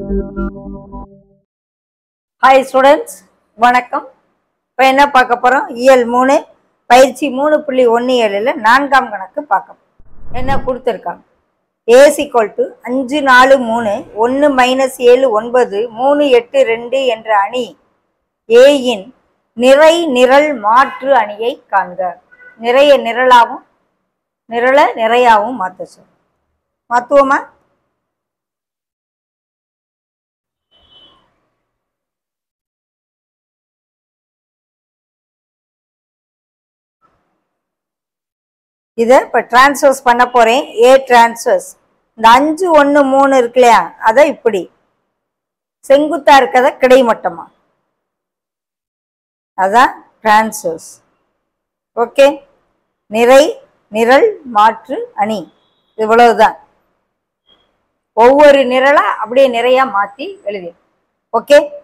Hi students வணக்கம் இப்போ என்ன பார்க்க போகிறோம் இயல் மூணு பயிற்சி மூணு புள்ளி ஒன்று ஏழில் நான்காம் கணக்கு பார்க்க போறோம். என்ன கொடுத்துருக்காங்க ஏஸ் ஈக்குவல் டு அஞ்சு நாலு மூணு ஒன்று மைனஸ் ஏழு ஒன்பது மூணு எட்டு ரெண்டு என்ற அணி ஏயின் நிறை நிரல் மாற்று அணியை காண்க நிறைய நிரலாகவும் நிரலை நிறையாகவும் மாற்ற சொல் மாற்றுவோமா இதை இப்போ டிரான்ஸ்வர்ஸ் பண்ண போகிறேன் ஏ டிரான்ஸ்வர்ஸ் இந்த அஞ்சு ஒன்று மூணு இருக்கு இல்லையா அதை இப்படி செங்குத்தா இருக்கத கிடைமட்டமா அதான் டிரான்ஸ்வர்ஸ் ஓகே நிறை நிரல் மாற்று அணி இவ்வளவுதான் ஒவ்வொரு நிரலா அப்படியே நிறையா மாற்றி எழுதி ஓகே